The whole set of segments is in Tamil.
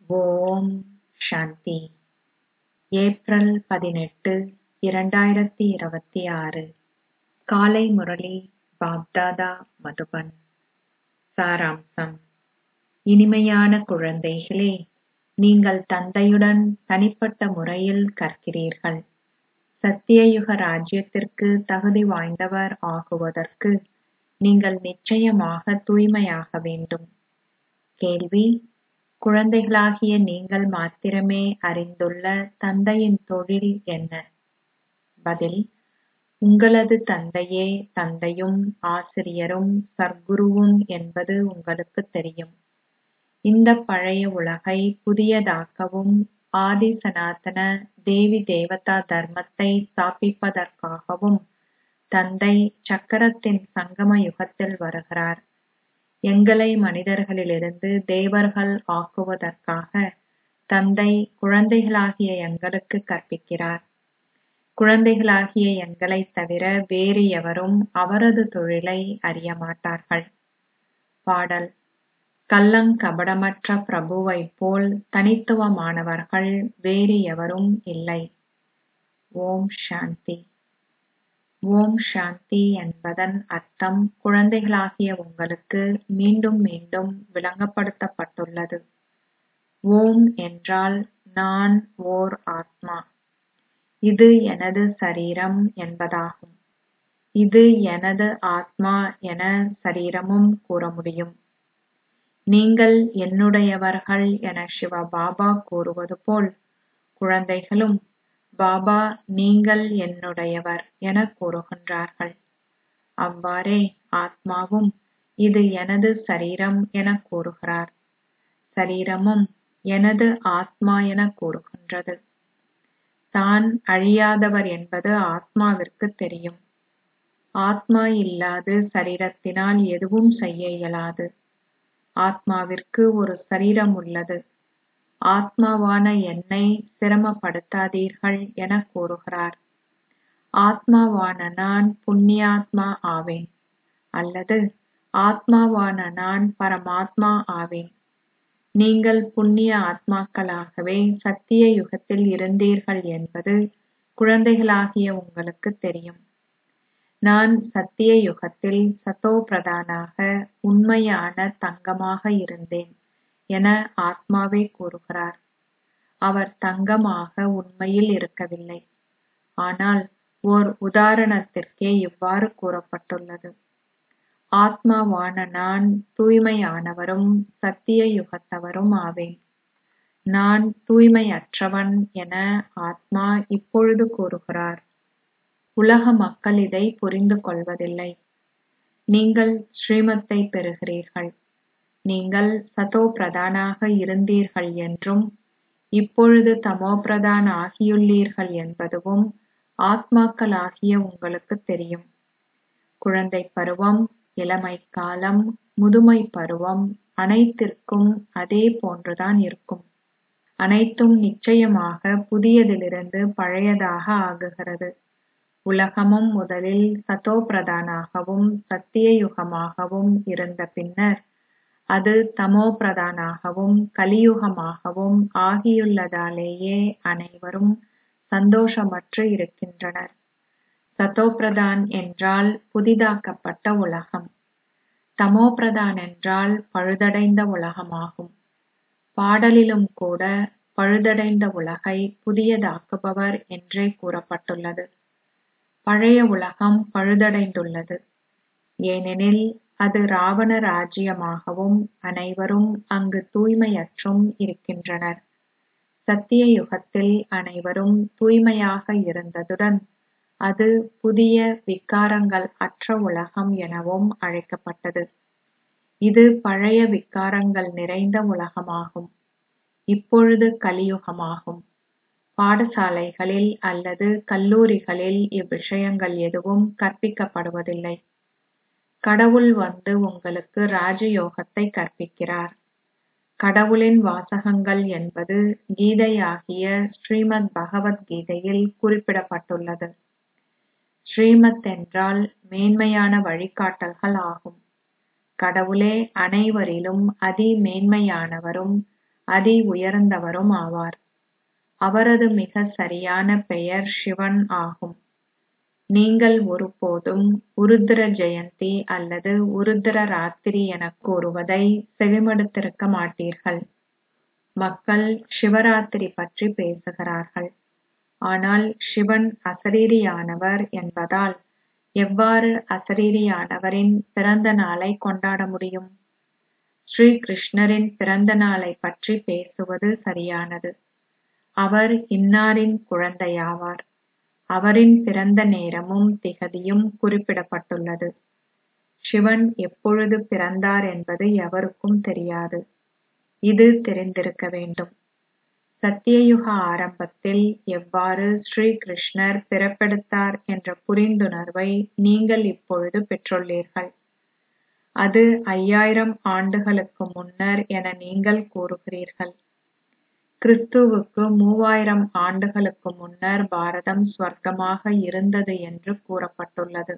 ஓம் சாந்தி ஏப்ரல் பதினெட்டு இரண்டாயிரத்தி இருபத்தி ஆறு காலை முரளி பாப்தாதா மதுபன் சாராம்சம் இனிமையான குழந்தைகளே நீங்கள் தந்தையுடன் தனிப்பட்ட முறையில் கற்கிறீர்கள் சத்தியயுக ராஜ்யத்திற்கு தகுதி வாய்ந்தவர் ஆகுவதற்கு நீங்கள் நிச்சயமாக தூய்மையாக வேண்டும் கேள்வி குழந்தைகளாகிய நீங்கள் மாத்திரமே அறிந்துள்ள தந்தையின் தொழில் என்ன பதில் உங்களது தந்தையே தந்தையும் ஆசிரியரும் சர்க்குருவும் என்பது உங்களுக்குத் தெரியும் இந்த பழைய உலகை புதியதாக்கவும் ஆதி சனாதன தேவி தேவதா தர்மத்தை ஸ்தாபிப்பதற்காகவும் தந்தை சக்கரத்தின் சங்கம யுகத்தில் வருகிறார் எங்களை மனிதர்களிலிருந்து தேவர்கள் ஆக்குவதற்காக தந்தை குழந்தைகளாகிய எங்களுக்கு கற்பிக்கிறார் குழந்தைகளாகிய எங்களைத் தவிர வேறு எவரும் அவரது தொழிலை அறியமாட்டார்கள் பாடல் கள்ளங்கபடமற்ற பிரபுவைப் போல் தனித்துவமானவர்கள் வேறு எவரும் இல்லை ஓம் சாந்தி ஓம் சாந்தி என்பதன் அர்த்தம் குழந்தைகளாகிய உங்களுக்கு மீண்டும் மீண்டும் விளங்கப்படுத்தப்பட்டுள்ளது ஓம் என்றால் நான் ஓர் ஆத்மா இது எனது சரீரம் என்பதாகும் இது எனது ஆத்மா என சரீரமும் கூற முடியும் நீங்கள் என்னுடையவர்கள் என சிவ பாபா கூறுவது போல் குழந்தைகளும் பாபா நீங்கள் என்னுடையவர் என கூறுகின்றார்கள் அவ்வாறே ஆத்மாவும் இது எனது சரீரம் என கூறுகிறார் சரீரமும் எனது ஆத்மா என கூறுகின்றது தான் அழியாதவர் என்பது ஆத்மாவிற்கு தெரியும் ஆத்மா இல்லாது சரீரத்தினால் எதுவும் செய்ய இயலாது ஆத்மாவிற்கு ஒரு சரீரம் உள்ளது ஆத்மாவான என்னை சிரமப்படுத்தாதீர்கள் என கூறுகிறார் ஆத்மாவான நான் புண்ணியாத்மா ஆவேன் அல்லது ஆத்மாவான நான் பரமாத்மா ஆவேன் நீங்கள் புண்ணிய ஆத்மாக்களாகவே சத்திய யுகத்தில் இருந்தீர்கள் என்பது குழந்தைகளாகிய உங்களுக்கு தெரியும் நான் சத்திய யுகத்தில் சதோ பிரதானாக உண்மையான தங்கமாக இருந்தேன் என ஆத்மாவே கூறுகிறார் அவர் தங்கமாக உண்மையில் இருக்கவில்லை ஆனால் ஓர் உதாரணத்திற்கே இவ்வாறு கூறப்பட்டுள்ளது ஆத்மாவான நான் தூய்மையானவரும் சத்திய யுகத்தவரும் ஆவேன் நான் தூய்மையற்றவன் என ஆத்மா இப்பொழுது கூறுகிறார் உலக மக்கள் இதை புரிந்து கொள்வதில்லை நீங்கள் ஸ்ரீமத்தை பெறுகிறீர்கள் நீங்கள் சதோ பிரதானாக இருந்தீர்கள் என்றும் இப்பொழுது தமோ பிரதான் ஆகியுள்ளீர்கள் என்பதுவும் ஆத்மாக்களாகிய உங்களுக்கு தெரியும் குழந்தை பருவம் இளமை காலம் முதுமை பருவம் அனைத்திற்கும் அதே போன்றுதான் இருக்கும் அனைத்தும் நிச்சயமாக புதியதிலிருந்து பழையதாக ஆகுகிறது உலகமும் முதலில் சதோ பிரதானாகவும் சத்திய யுகமாகவும் இருந்த பின்னர் அது தமோ பிரதானாகவும் கலியுகமாகவும் ஆகியுள்ளதாலேயே அனைவரும் சந்தோஷமற்று இருக்கின்றனர் சதோபிரதான் என்றால் புதிதாக்கப்பட்ட உலகம் தமோபிரதான் என்றால் பழுதடைந்த உலகமாகும் பாடலிலும் கூட பழுதடைந்த உலகை புதியதாக்குபவர் என்றே கூறப்பட்டுள்ளது பழைய உலகம் பழுதடைந்துள்ளது ஏனெனில் அது ராவண ராஜ்யமாகவும் அனைவரும் அங்கு தூய்மையற்றும் இருக்கின்றனர் சத்திய யுகத்தில் அனைவரும் தூய்மையாக இருந்ததுடன் அது புதிய விக்காரங்கள் அற்ற உலகம் எனவும் அழைக்கப்பட்டது இது பழைய விக்காரங்கள் நிறைந்த உலகமாகும் இப்பொழுது கலியுகமாகும் பாடசாலைகளில் அல்லது கல்லூரிகளில் இவ்விஷயங்கள் எதுவும் கற்பிக்கப்படுவதில்லை கடவுள் வந்து உங்களுக்கு ராஜயோகத்தை கற்பிக்கிறார் கடவுளின் வாசகங்கள் என்பது கீதையாகிய ஸ்ரீமத் பகவத்கீதையில் குறிப்பிடப்பட்டுள்ளது ஸ்ரீமத் என்றால் மேன்மையான வழிகாட்டல்கள் ஆகும் கடவுளே அனைவரிலும் அதி மேன்மையானவரும் அதி உயர்ந்தவரும் ஆவார் அவரது மிக சரியான பெயர் சிவன் ஆகும் நீங்கள் ஒருபோதும் உருத்திர ஜெயந்தி அல்லது உருத்திர ராத்திரி எனக் கூறுவதை செவிமடுத்திருக்க மாட்டீர்கள் மக்கள் சிவராத்திரி பற்றி பேசுகிறார்கள் ஆனால் சிவன் அசரீரியானவர் என்பதால் எவ்வாறு அசரீரியானவரின் பிறந்த நாளை கொண்டாட முடியும் ஸ்ரீ கிருஷ்ணரின் பிறந்த நாளை பற்றி பேசுவது சரியானது அவர் இன்னாரின் குழந்தையாவார் அவரின் பிறந்த நேரமும் திகதியும் குறிப்பிடப்பட்டுள்ளது சிவன் எப்பொழுது பிறந்தார் என்பது எவருக்கும் தெரியாது இது தெரிந்திருக்க வேண்டும் சத்தியயுக ஆரம்பத்தில் எவ்வாறு ஸ்ரீ கிருஷ்ணர் பிறப்பெடுத்தார் என்ற புரிந்துணர்வை நீங்கள் இப்பொழுது பெற்றுள்ளீர்கள் அது ஐயாயிரம் ஆண்டுகளுக்கு முன்னர் என நீங்கள் கூறுகிறீர்கள் கிறிஸ்துவுக்கு மூவாயிரம் ஆண்டுகளுக்கு முன்னர் பாரதம் ஸ்வர்க்கமாக இருந்தது என்று கூறப்பட்டுள்ளது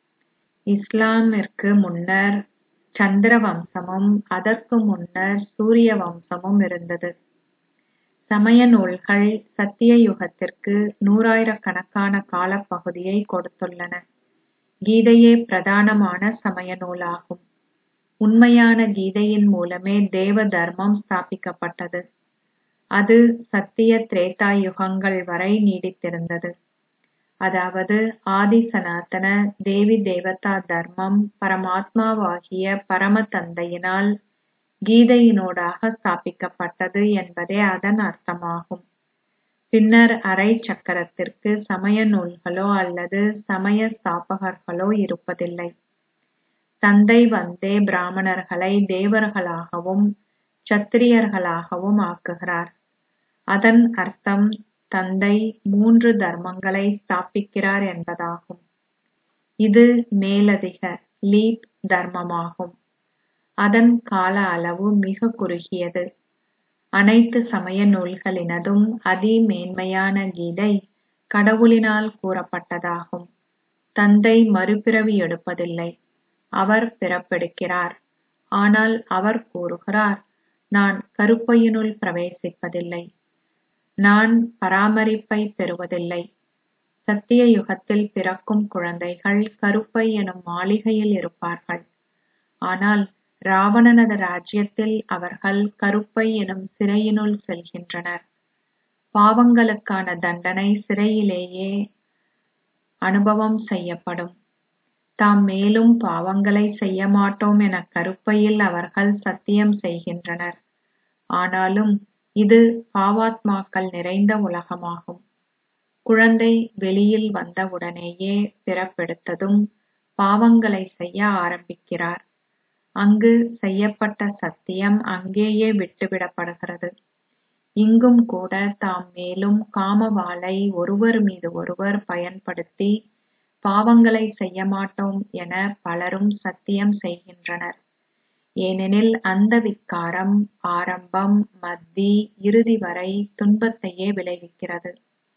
இஸ்லாமிற்கு முன்னர் சந்திர வம்சமும் அதற்கு முன்னர் சூரிய வம்சமும் இருந்தது சமய நூல்கள் சத்திய யுகத்திற்கு நூறாயிரக்கணக்கான காலப்பகுதியை கொடுத்துள்ளன கீதையே பிரதானமான சமய நூலாகும் உண்மையான கீதையின் மூலமே தேவ தர்மம் ஸ்தாபிக்கப்பட்டது அது சத்திய திரேதா யுகங்கள் வரை நீடித்திருந்தது அதாவது ஆதி சனாதன தேவி தேவதா தர்மம் பரமாத்மாவாகிய பரம தந்தையினால் கீதையினூடாக ஸ்தாபிக்கப்பட்டது என்பதே அதன் அர்த்தமாகும் பின்னர் அரை சக்கரத்திற்கு சமய நூல்களோ அல்லது சமய ஸ்தாபகர்களோ இருப்பதில்லை தந்தை வந்தே பிராமணர்களை தேவர்களாகவும் சத்திரியர்களாகவும் ஆக்குகிறார் அதன் அர்த்தம் தந்தை மூன்று தர்மங்களை ஸ்தாபிக்கிறார் என்பதாகும் இது மேலதிக லீப் தர்மமாகும் அதன் கால அளவு மிக குறுகியது அனைத்து சமய நூல்களினதும் அதி மேன்மையான கீதை கடவுளினால் கூறப்பட்டதாகும் தந்தை மறுபிறவி எடுப்பதில்லை அவர் பிறப்பெடுக்கிறார் ஆனால் அவர் கூறுகிறார் நான் கருப்பையினுள் பிரவேசிப்பதில்லை நான் பராமரிப்பை பெறுவதில்லை சத்திய யுகத்தில் பிறக்கும் குழந்தைகள் கருப்பை எனும் மாளிகையில் இருப்பார்கள் ஆனால் ராவணனது ராஜ்யத்தில் அவர்கள் கருப்பை எனும் சிறையினுள் செல்கின்றனர் பாவங்களுக்கான தண்டனை சிறையிலேயே அனுபவம் செய்யப்படும் தாம் மேலும் பாவங்களை செய்ய மாட்டோம் என கருப்பையில் அவர்கள் சத்தியம் செய்கின்றனர் ஆனாலும் இது பாவாத்மாக்கள் நிறைந்த உலகமாகும் குழந்தை வெளியில் வந்தவுடனேயே பிறப்பெடுத்ததும் பாவங்களை செய்ய ஆரம்பிக்கிறார் அங்கு செய்யப்பட்ட சத்தியம் அங்கேயே விட்டுவிடப்படுகிறது இங்கும் கூட தாம் மேலும் காமவாளை ஒருவர் மீது ஒருவர் பயன்படுத்தி பாவங்களை செய்ய மாட்டோம் என பலரும் சத்தியம் செய்கின்றனர் ஏனெனில் அந்த விக்காரம் ஆரம்பம் மத்தி இறுதி வரை துன்பத்தையே விளைவிக்கிறது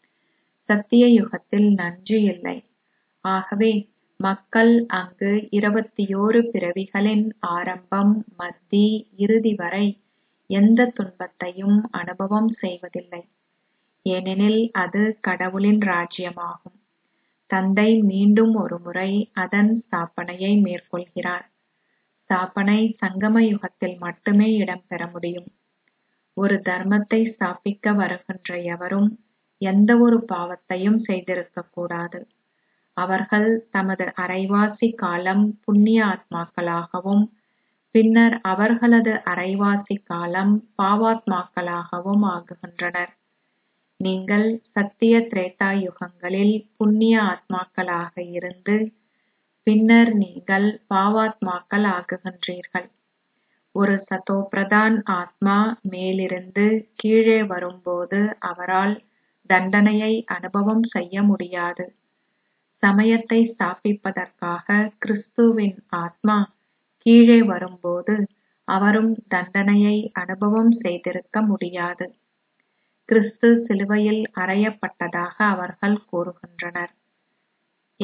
சத்திய யுகத்தில் நஞ்சு இல்லை ஆகவே மக்கள் அங்கு இருபத்தியோரு பிறவிகளின் ஆரம்பம் மத்தி இறுதி வரை எந்த துன்பத்தையும் அனுபவம் செய்வதில்லை ஏனெனில் அது கடவுளின் ராஜ்யமாகும் தந்தை மீண்டும் ஒருமுறை அதன் ஸ்தாபனையை மேற்கொள்கிறார் ஸ்தாபனை சங்கம யுகத்தில் மட்டுமே இடம்பெற முடியும் ஒரு தர்மத்தை ஸ்தாபிக்க வருகின்ற எவரும் எந்த ஒரு பாவத்தையும் செய்திருக்கக் கூடாது அவர்கள் தமது அரைவாசி காலம் புண்ணிய ஆத்மாக்களாகவும் பின்னர் அவர்களது அரைவாசி காலம் பாவாத்மாக்களாகவும் ஆகுகின்றனர் நீங்கள் சத்திய திரேதா யுகங்களில் புண்ணிய ஆத்மாக்களாக இருந்து பின்னர் நீங்கள் பாவாத்மாக்கள் ஆகுகின்றீர்கள் ஒரு சதோபிரதான் ஆத்மா மேலிருந்து கீழே வரும்போது அவரால் தண்டனையை அனுபவம் செய்ய முடியாது சமயத்தை ஸ்தாபிப்பதற்காக கிறிஸ்துவின் ஆத்மா கீழே வரும்போது அவரும் தண்டனையை அனுபவம் செய்திருக்க முடியாது கிறிஸ்து சிலுவையில் அறையப்பட்டதாக அவர்கள் கூறுகின்றனர்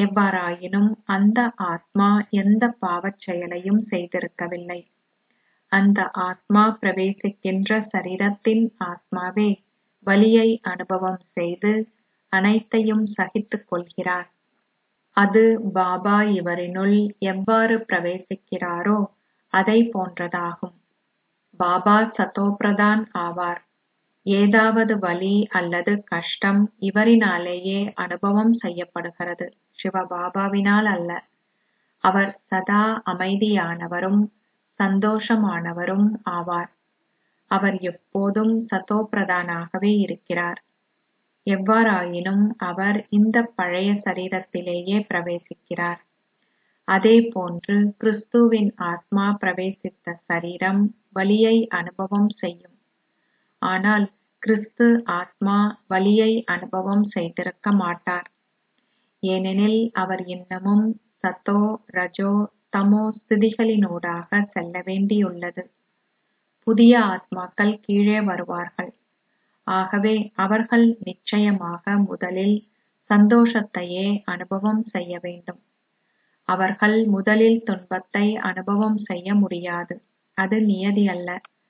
எவ்வாறாயினும் அந்த ஆத்மா எந்த பாவச் செயலையும் செய்திருக்கவில்லை அந்த ஆத்மா பிரவேசிக்கின்ற சரீரத்தின் ஆத்மாவே வலியை அனுபவம் செய்து அனைத்தையும் சகித்துக் கொள்கிறார் அது பாபா இவரினுள் எவ்வாறு பிரவேசிக்கிறாரோ அதை போன்றதாகும் பாபா சதோபிரதான் ஆவார் ஏதாவது வலி அல்லது கஷ்டம் இவரினாலேயே அனுபவம் செய்யப்படுகிறது சிவபாபாவினால் அல்ல அவர் சதா அமைதியானவரும் சந்தோஷமானவரும் ஆவார் அவர் எப்போதும் சதோபிரதானாகவே இருக்கிறார் எவ்வாறாயினும் அவர் இந்த பழைய சரீரத்திலேயே பிரவேசிக்கிறார் அதே போன்று கிறிஸ்துவின் ஆத்மா பிரவேசித்த சரீரம் வலியை அனுபவம் செய்யும் ஆனால் கிறிஸ்து ஆத்மா வலியை அனுபவம் செய்திருக்க மாட்டார் ஏனெனில் அவர் இன்னமும் சத்தோ ரஜோ தமோ ஸ்திதிகளினூடாக செல்ல வேண்டியுள்ளது புதிய ஆத்மாக்கள் கீழே வருவார்கள் ஆகவே அவர்கள் நிச்சயமாக முதலில் சந்தோஷத்தையே அனுபவம் செய்ய வேண்டும் அவர்கள் முதலில் துன்பத்தை அனுபவம் செய்ய முடியாது அது நியதி அல்ல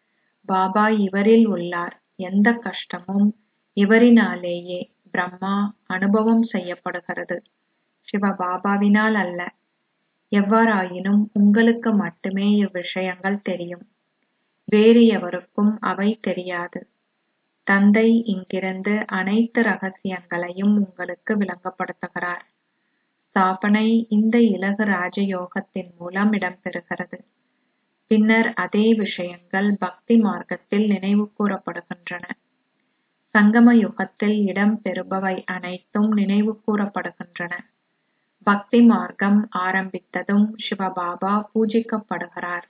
பாபா இவரில் உள்ளார் எந்த கஷ்டமும் இவரினாலேயே பிரம்மா அனுபவம் செய்யப்படுகிறது சிவ பாபாவினால் அல்ல எவ்வாறாயினும் உங்களுக்கு மட்டுமே இவ்விஷயங்கள் தெரியும் வேறு எவருக்கும் அவை தெரியாது தந்தை இங்கிருந்து அனைத்து ரகசியங்களையும் உங்களுக்கு விளங்கப்படுத்துகிறார் ஸ்தாபனை இந்த இலகு ராஜயோகத்தின் மூலம் இடம்பெறுகிறது பின்னர் அதே விஷயங்கள் பக்தி மார்க்கத்தில் நினைவு கூறப்படுகின்றன சங்கம யுகத்தில் இடம்பெறுபவை அனைத்தும் நினைவு கூறப்படுகின்றன பக்தி மார்க்கம் ஆரம்பித்ததும் சிவபாபா பூஜிக்கப்படுகிறார்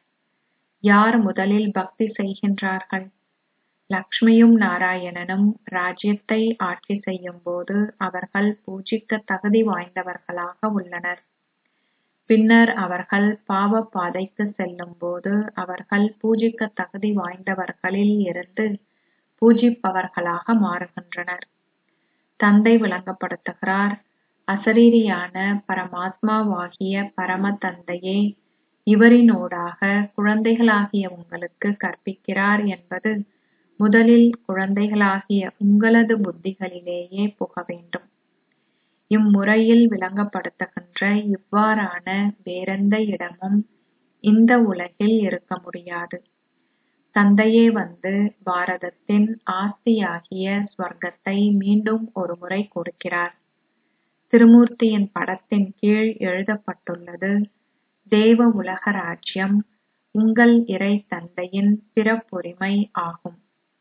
யார் முதலில் பக்தி செய்கின்றார்கள் லக்ஷ்மியும் நாராயணனும் ராஜ்யத்தை ஆட்சி செய்யும் போது அவர்கள் பூஜிக்க தகுதி வாய்ந்தவர்களாக உள்ளனர் பின்னர் அவர்கள் பாவ பாதைக்கு செல்லும் போது அவர்கள் பூஜிக்க தகுதி வாய்ந்தவர்களில் இருந்து பூஜிப்பவர்களாக மாறுகின்றனர் தந்தை விளங்கப்படுத்துகிறார் அசரீரியான பரமாத்மாவாகிய பரம தந்தையே இவரினூடாக குழந்தைகளாகிய உங்களுக்கு கற்பிக்கிறார் என்பது முதலில் குழந்தைகளாகிய உங்களது புத்திகளிலேயே புக வேண்டும் இம்முறையில் விளங்கப்படுத்துகின்ற இவ்வாறான வேறெந்த இடமும் இந்த உலகில் இருக்க முடியாது தந்தையே வந்து பாரதத்தின் ஆஸ்தியாகிய ஸ்வர்க்கத்தை மீண்டும் ஒருமுறை கொடுக்கிறார் திருமூர்த்தியின் படத்தின் கீழ் எழுதப்பட்டுள்ளது தேவ உலக ராஜ்யம் உங்கள் இறை தந்தையின் பிறப்புரிமை ஆகும்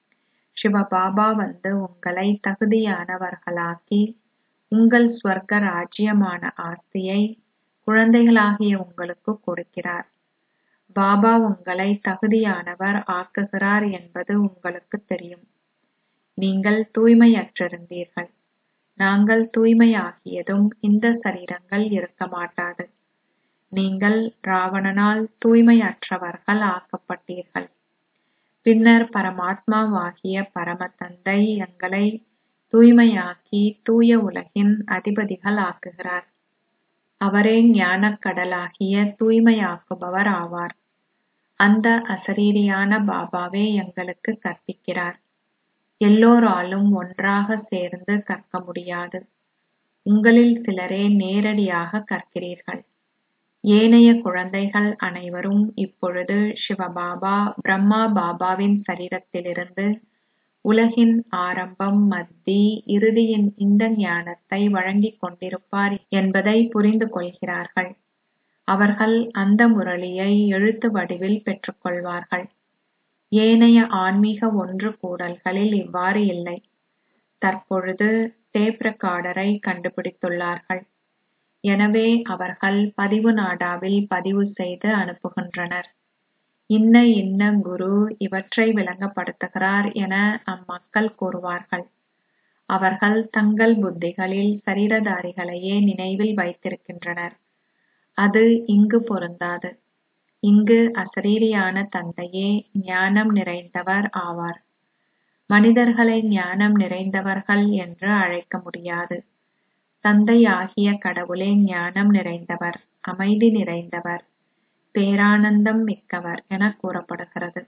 சிவபாபா வந்து உங்களை தகுதியானவர்களாக்கி உங்கள் ஸ்வர்க்க ராஜ்யமான ஆஸ்தியை குழந்தைகளாகிய உங்களுக்கு கொடுக்கிறார் பாபா உங்களை தகுதியானவர் ஆக்குகிறார் என்பது உங்களுக்கு தெரியும் நீங்கள் தூய்மையற்றிருந்தீர்கள் நாங்கள் தூய்மையாகியதும் இந்த சரீரங்கள் இருக்க மாட்டாது நீங்கள் ராவணனால் தூய்மையற்றவர்கள் ஆக்கப்பட்டீர்கள் பின்னர் பரமாத்மாவாகிய பரம தந்தை எங்களை தூய்மையாக்கி தூய உலகின் அதிபதிகள் ஆக்குகிறார் அவரே ஞானக்கடலாகிய தூய்மையாக்குபவர் ஆவார் அந்த அசரீரியான பாபாவே எங்களுக்கு கற்பிக்கிறார் எல்லோராலும் ஒன்றாக சேர்ந்து கற்க முடியாது உங்களில் சிலரே நேரடியாக கற்கிறீர்கள் ஏனைய குழந்தைகள் அனைவரும் இப்பொழுது சிவபாபா பிரம்மா பாபாவின் சரீரத்திலிருந்து உலகின் ஆரம்பம் மத்தி இறுதியின் இந்த ஞானத்தை வழங்கிக் கொண்டிருப்பார் என்பதை புரிந்து கொள்கிறார்கள் அவர்கள் அந்த முரளியை எழுத்து வடிவில் பெற்றுக்கொள்வார்கள் ஏனைய ஆன்மீக ஒன்று கூடல்களில் இவ்வாறு இல்லை தற்பொழுது டேப் ரெக்கார்டரை கண்டுபிடித்துள்ளார்கள் எனவே அவர்கள் பதிவு நாடாவில் பதிவு செய்து அனுப்புகின்றனர் இன்ன இன்ன குரு இவற்றை விளங்கப்படுத்துகிறார் என அம்மக்கள் கூறுவார்கள் அவர்கள் தங்கள் புத்திகளில் சரீரதாரிகளையே நினைவில் வைத்திருக்கின்றனர் அது இங்கு பொருந்தாது இங்கு அசரீரியான தந்தையே ஞானம் நிறைந்தவர் ஆவார் மனிதர்களை ஞானம் நிறைந்தவர்கள் என்று அழைக்க முடியாது தந்தையாகிய கடவுளே ஞானம் நிறைந்தவர் அமைதி நிறைந்தவர் பேரானந்தம் மிக்கவர் என கூறப்படுகிறது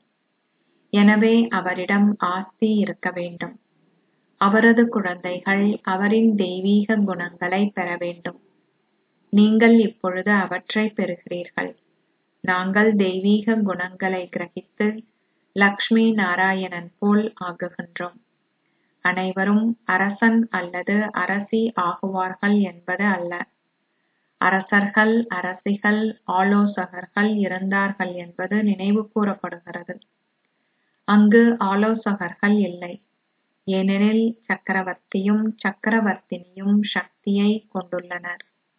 எனவே அவரிடம் ஆஸ்தி இருக்க வேண்டும் அவரது குழந்தைகள் அவரின் தெய்வீக குணங்களை பெற வேண்டும் நீங்கள் இப்பொழுது அவற்றை பெறுகிறீர்கள் நாங்கள் தெய்வீக குணங்களை கிரகித்து லக்ஷ்மி நாராயணன் போல் ஆகுகின்றோம் அனைவரும் அரசன் அல்லது அரசி ஆகுவார்கள் என்பது அல்ல அரசர்கள் அரசிகள் ஆலோசகர்கள் இருந்தார்கள் என்பது நினைவு கூறப்படுகிறது அங்கு ஆலோசகர்கள் இல்லை ஏனெனில் சக்கரவர்த்தியும் சக்கரவர்த்தினியும் சக்தியை கொண்டுள்ளனர்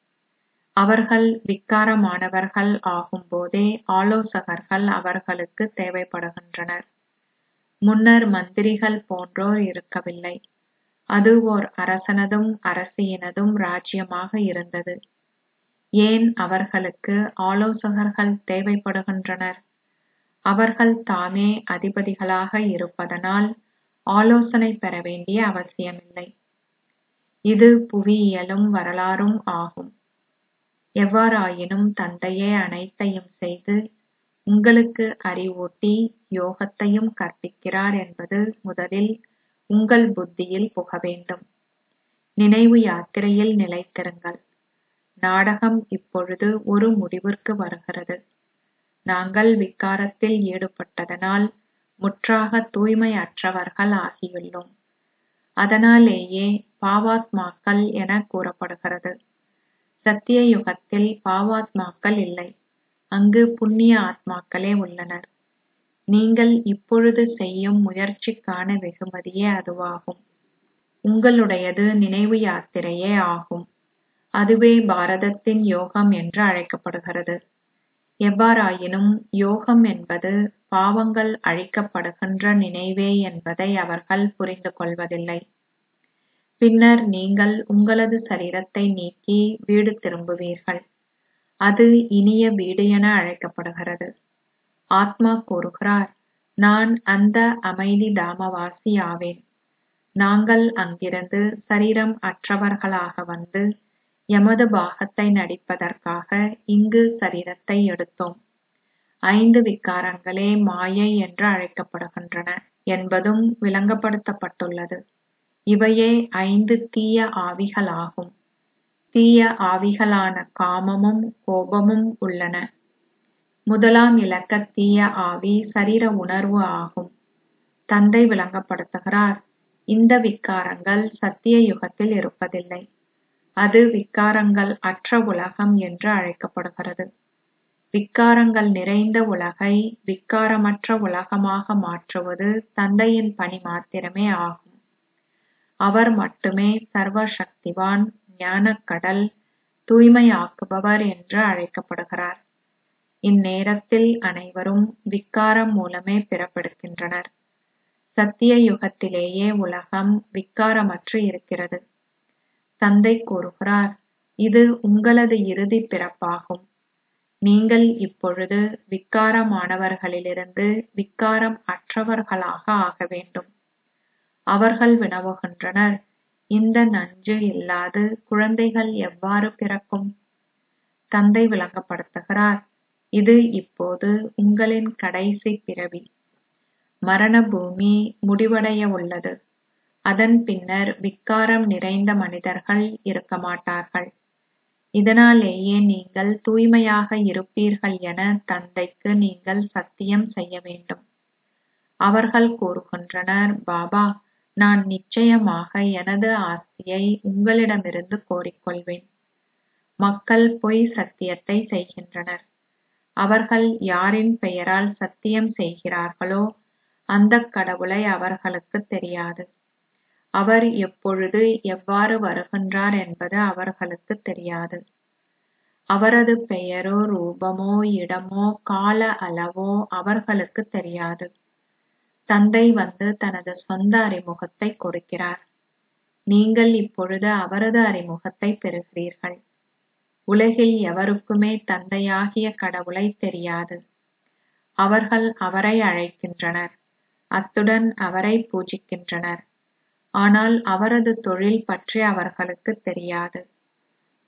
அவர்கள் விக்காரமானவர்கள் ஆகும்போதே ஆலோசகர்கள் அவர்களுக்கு தேவைப்படுகின்றனர் முன்னர் மந்திரிகள் போன்றோர் இருக்கவில்லை அது ஓர் அரசனதும் அரசியினதும் ராஜ்யமாக இருந்தது ஏன் அவர்களுக்கு ஆலோசகர்கள் தேவைப்படுகின்றனர் அவர்கள் தாமே அதிபதிகளாக இருப்பதனால் ஆலோசனை பெற வேண்டிய அவசியமில்லை இது புவியியலும் வரலாறும் ஆகும் எவ்வாறாயினும் தந்தையே அனைத்தையும் செய்து உங்களுக்கு அறிவூட்டி யோகத்தையும் கற்பிக்கிறார் என்பது முதலில் உங்கள் புத்தியில் புக வேண்டும் நினைவு யாத்திரையில் நிலைத்திருங்கள் நாடகம் இப்பொழுது ஒரு முடிவிற்கு வருகிறது நாங்கள் விக்காரத்தில் ஈடுபட்டதனால் முற்றாக தூய்மையற்றவர்கள் ஆகியுள்ளோம் அதனாலேயே பாவாத்மாக்கள் என கூறப்படுகிறது சத்திய யுகத்தில் பாவாத்மாக்கள் இல்லை அங்கு புண்ணிய ஆத்மாக்களே உள்ளனர் நீங்கள் இப்பொழுது செய்யும் முயற்சிக்கான வெகுமதியே அதுவாகும் உங்களுடையது நினைவு யாத்திரையே ஆகும் அதுவே பாரதத்தின் யோகம் என்று அழைக்கப்படுகிறது எவ்வாறாயினும் யோகம் என்பது பாவங்கள் அழிக்கப்படுகின்ற நினைவே என்பதை அவர்கள் புரிந்து கொள்வதில்லை பின்னர் நீங்கள் உங்களது சரீரத்தை நீக்கி வீடு திரும்புவீர்கள் அது இனிய வீடு என அழைக்கப்படுகிறது ஆத்மா கூறுகிறார் நான் அந்த அமைதி தாமவாசி ஆவேன் நாங்கள் அங்கிருந்து சரீரம் அற்றவர்களாக வந்து எமது பாகத்தை நடிப்பதற்காக இங்கு சரீரத்தை எடுத்தோம் ஐந்து விக்காரங்களே மாயை என்று அழைக்கப்படுகின்றன என்பதும் விளங்கப்படுத்தப்பட்டுள்ளது இவையே ஐந்து தீய ஆவிகளாகும் தீய ஆவிகளான காமமும் கோபமும் உள்ளன முதலாம் இலக்க தீய ஆவி சரீர உணர்வு ஆகும் தந்தை விளங்கப்படுத்துகிறார் இந்த விக்காரங்கள் சத்திய யுகத்தில் இருப்பதில்லை அது விக்காரங்கள் அற்ற உலகம் என்று அழைக்கப்படுகிறது விக்காரங்கள் நிறைந்த உலகை விக்காரமற்ற உலகமாக மாற்றுவது தந்தையின் பணி மாத்திரமே ஆகும் அவர் மட்டுமே சர்வ சக்திவான் ஞானக்கடல் தூய்மையாக்குபவர் என்று அழைக்கப்படுகிறார் இந்நேரத்தில் அனைவரும் விக்காரம் மூலமே பிறப்பெடுக்கின்றனர் சத்திய யுகத்திலேயே உலகம் விக்காரமற்று இருக்கிறது தந்தை கூறுகிறார் இது உங்களது இறுதி பிறப்பாகும் நீங்கள் இப்பொழுது விக்காரமானவர்களிலிருந்து விக்காரம் அற்றவர்களாக ஆக வேண்டும் அவர்கள் வினவுகின்றனர் இந்த நஞ்சு இல்லாது குழந்தைகள் எவ்வாறு பிறக்கும் தந்தை விளங்கப்படுத்துகிறார் இது இப்போது உங்களின் கடைசி பிறவி மரண பூமி முடிவடைய உள்ளது அதன் பின்னர் விக்காரம் நிறைந்த மனிதர்கள் இருக்க மாட்டார்கள் இதனாலேயே நீங்கள் தூய்மையாக இருப்பீர்கள் என தந்தைக்கு நீங்கள் சத்தியம் செய்ய வேண்டும் அவர்கள் கூறுகின்றனர் பாபா நான் நிச்சயமாக எனது ஆஸ்தியை உங்களிடமிருந்து கோரிக்கொள்வேன் மக்கள் பொய் சத்தியத்தை செய்கின்றனர் அவர்கள் யாரின் பெயரால் சத்தியம் செய்கிறார்களோ அந்த கடவுளை அவர்களுக்கு தெரியாது அவர் எப்பொழுது எவ்வாறு வருகின்றார் என்பது அவர்களுக்கு தெரியாது அவரது பெயரோ ரூபமோ இடமோ கால அளவோ அவர்களுக்கு தெரியாது தந்தை வந்து தனது சொந்த அறிமுகத்தை கொடுக்கிறார் நீங்கள் இப்பொழுது அவரது அறிமுகத்தை பெறுகிறீர்கள் உலகில் எவருக்குமே தந்தையாகிய கடவுளை தெரியாது அவர்கள் அவரை அழைக்கின்றனர் அத்துடன் அவரை பூஜிக்கின்றனர் ஆனால் அவரது தொழில் பற்றி அவர்களுக்கு தெரியாது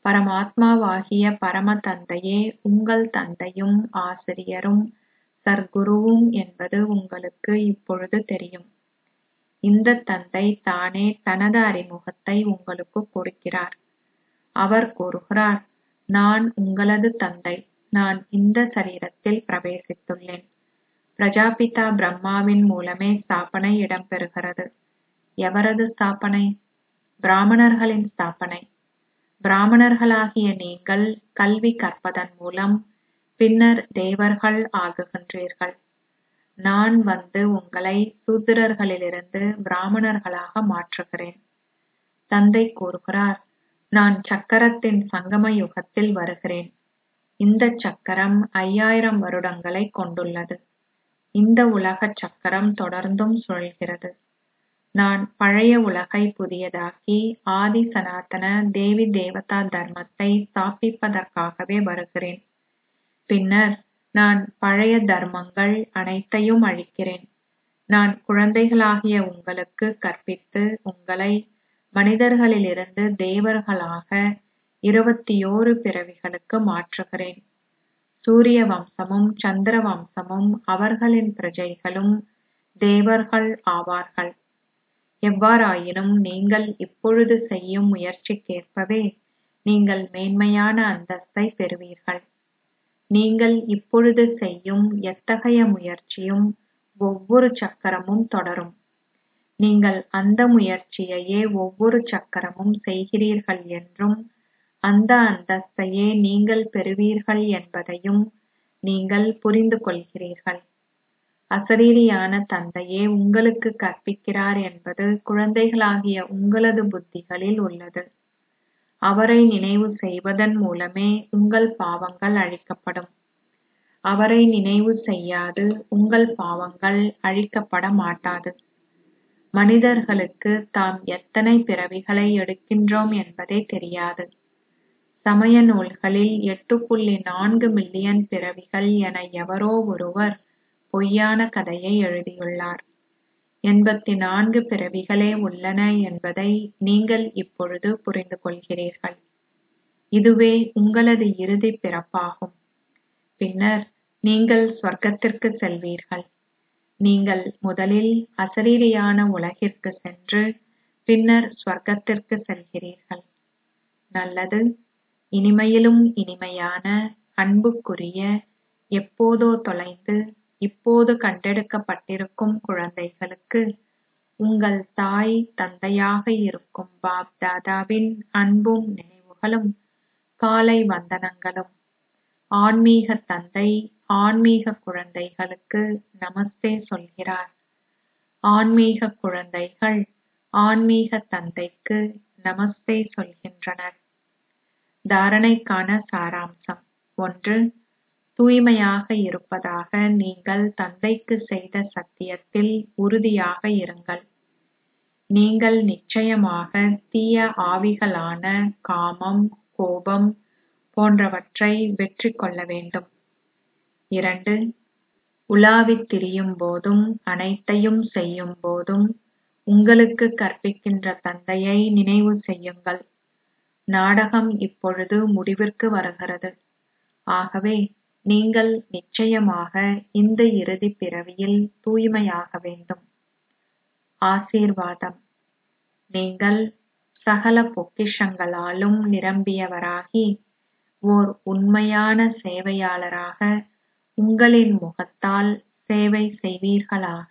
பரமாத்மாவாகிய பரம தந்தையே உங்கள் தந்தையும் ஆசிரியரும் சர்க்குருவும் என்பது உங்களுக்கு இப்பொழுது தெரியும் இந்த தந்தை தானே தனது அறிமுகத்தை உங்களுக்கு கொடுக்கிறார் அவர் கூறுகிறார் நான் உங்களது தந்தை நான் இந்த சரீரத்தில் பிரவேசித்துள்ளேன் பிரஜாபிதா பிரம்மாவின் மூலமே ஸ்தாபனை இடம்பெறுகிறது எவரது ஸ்தாபனை பிராமணர்களின் ஸ்தாபனை பிராமணர்களாகிய நீங்கள் கல்வி கற்பதன் மூலம் பின்னர் தேவர்கள் ஆகுகின்றீர்கள் நான் வந்து உங்களை சூத்திரர்களிலிருந்து பிராமணர்களாக மாற்றுகிறேன் தந்தை கூறுகிறார் நான் சக்கரத்தின் சங்கம யுகத்தில் வருகிறேன் இந்த சக்கரம் ஐயாயிரம் வருடங்களை கொண்டுள்ளது இந்த உலக சக்கரம் தொடர்ந்தும் சுழல்கிறது நான் பழைய உலகை புதியதாக்கி ஆதி சனாதன தேவி தேவதா தர்மத்தை ஸ்தாபிப்பதற்காகவே வருகிறேன் பின்னர் நான் பழைய தர்மங்கள் அனைத்தையும் அழிக்கிறேன் நான் குழந்தைகளாகிய உங்களுக்கு கற்பித்து உங்களை மனிதர்களிலிருந்து தேவர்களாக இருபத்தியோரு பிறவிகளுக்கு மாற்றுகிறேன் சூரிய வம்சமும் சந்திர வம்சமும் அவர்களின் பிரஜைகளும் தேவர்கள் ஆவார்கள் எவ்வாறாயினும் நீங்கள் இப்பொழுது செய்யும் முயற்சிக்கேற்பவே நீங்கள் மேன்மையான அந்தஸ்தை பெறுவீர்கள் நீங்கள் இப்பொழுது செய்யும் எத்தகைய முயற்சியும் ஒவ்வொரு சக்கரமும் தொடரும் நீங்கள் அந்த முயற்சியையே ஒவ்வொரு சக்கரமும் செய்கிறீர்கள் என்றும் அந்த அந்தஸ்தையே நீங்கள் பெறுவீர்கள் என்பதையும் நீங்கள் புரிந்து கொள்கிறீர்கள் அசரீரியான தந்தையே உங்களுக்கு கற்பிக்கிறார் என்பது குழந்தைகளாகிய உங்களது புத்திகளில் உள்ளது அவரை நினைவு செய்வதன் மூலமே உங்கள் பாவங்கள் அழிக்கப்படும் அவரை நினைவு செய்யாது உங்கள் பாவங்கள் அழிக்கப்பட மாட்டாது மனிதர்களுக்கு தாம் எத்தனை பிறவிகளை எடுக்கின்றோம் என்பதே தெரியாது சமய நூல்களில் எட்டு புள்ளி நான்கு மில்லியன் பிறவிகள் என எவரோ ஒருவர் பொய்யான கதையை எழுதியுள்ளார் எண்பத்தி நான்கு பிறவிகளே உள்ளன என்பதை நீங்கள் இப்பொழுது புரிந்து கொள்கிறீர்கள் இதுவே உங்களது இறுதி பிறப்பாகும் பின்னர் நீங்கள் சொர்க்கத்திற்கு செல்வீர்கள் நீங்கள் முதலில் அசரீரியான உலகிற்கு சென்று பின்னர் சொர்க்கத்திற்கு செல்கிறீர்கள் நல்லது இனிமையிலும் இனிமையான அன்புக்குரிய எப்போதோ தொலைந்து இப்போது கண்டெடுக்கப்பட்டிருக்கும் குழந்தைகளுக்கு உங்கள் தாய் தந்தையாக இருக்கும் பாப் தாதாவின் அன்பும் நினைவுகளும் காலை வந்தனங்களும் ஆன்மீக தந்தை ஆன்மீக குழந்தைகளுக்கு நமஸ்தே சொல்கிறார் ஆன்மீக குழந்தைகள் ஆன்மீக தந்தைக்கு நமஸ்தே சொல்கின்றனர் தாரணைக்கான சாராம்சம் ஒன்று தூய்மையாக இருப்பதாக நீங்கள் தந்தைக்கு செய்த சத்தியத்தில் உறுதியாக இருங்கள் நீங்கள் நிச்சயமாக தீய ஆவிகளான காமம் கோபம் போன்றவற்றை வெற்றி கொள்ள வேண்டும் இரண்டு உலாவித் திரியும் போதும் அனைத்தையும் செய்யும் போதும் உங்களுக்கு கற்பிக்கின்ற தந்தையை நினைவு செய்யுங்கள் நாடகம் இப்பொழுது முடிவிற்கு வருகிறது ஆகவே நீங்கள் நிச்சயமாக இந்த இறுதி பிறவியில் தூய்மையாக வேண்டும் ஆசீர்வாதம் நீங்கள் சகல பொக்கிஷங்களாலும் நிரம்பியவராகி ஓர் உண்மையான சேவையாளராக உங்களின் முகத்தால் சேவை செய்வீர்களாக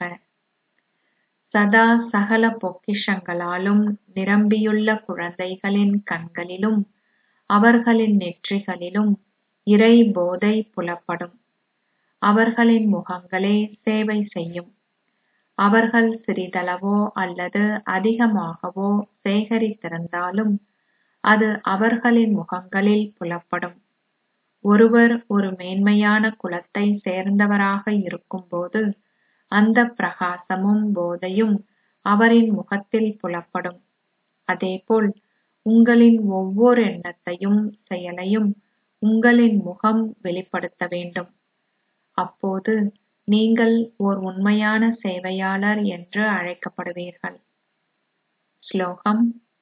சதா சகல பொக்கிஷங்களாலும் நிரம்பியுள்ள குழந்தைகளின் கண்களிலும் அவர்களின் நெற்றிகளிலும் இறை போதை புலப்படும் அவர்களின் முகங்களே சேவை செய்யும் அவர்கள் சிறிதளவோ அல்லது அதிகமாகவோ சேகரித்திருந்தாலும் அது அவர்களின் முகங்களில் புலப்படும் ஒருவர் ஒரு மேன்மையான குலத்தை சேர்ந்தவராக இருக்கும்போது அந்த பிரகாசமும் போதையும் அவரின் முகத்தில் புலப்படும் அதேபோல் உங்களின் ஒவ்வொரு எண்ணத்தையும் செயலையும் உங்களின் முகம் வெளிப்படுத்த வேண்டும் அப்போது நீங்கள் ஓர் உண்மையான சேவையாளர் என்று அழைக்கப்படுவீர்கள் ஸ்லோகம்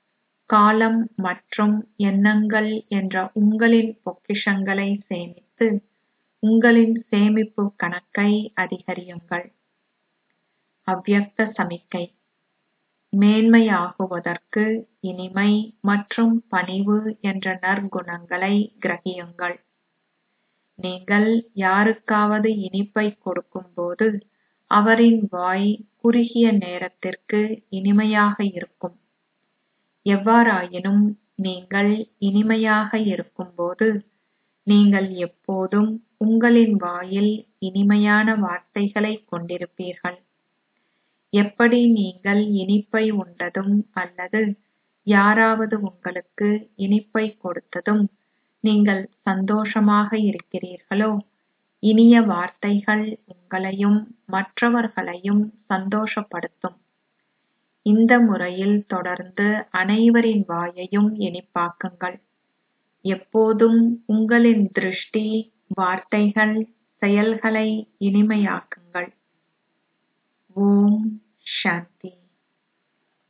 காலம் மற்றும் எண்ணங்கள் என்ற உங்களின் பொக்கிஷங்களை சேமித்து உங்களின் சேமிப்பு கணக்கை அதிகரியுங்கள் அவ்யக்த சமிக்கை மேன்மையாகுவதற்கு இனிமை மற்றும் பணிவு என்ற நற்குணங்களை கிரகியுங்கள் நீங்கள் யாருக்காவது இனிப்பை கொடுக்கும்போது அவரின் வாய் குறுகிய நேரத்திற்கு இனிமையாக இருக்கும் எவ்வாறாயினும் நீங்கள் இனிமையாக இருக்கும்போது நீங்கள் எப்போதும் உங்களின் வாயில் இனிமையான வார்த்தைகளைக் கொண்டிருப்பீர்கள் எப்படி நீங்கள் இனிப்பை உண்டதும் அல்லது யாராவது உங்களுக்கு இனிப்பை கொடுத்ததும் நீங்கள் சந்தோஷமாக இருக்கிறீர்களோ இனிய வார்த்தைகள் உங்களையும் மற்றவர்களையும் சந்தோஷப்படுத்தும் இந்த முறையில் தொடர்ந்து அனைவரின் வாயையும் இனிப்பாக்குங்கள் எப்போதும் உங்களின் திருஷ்டி வார்த்தைகள் செயல்களை இனிமையாக்குங்கள் ஓம் சாந்தி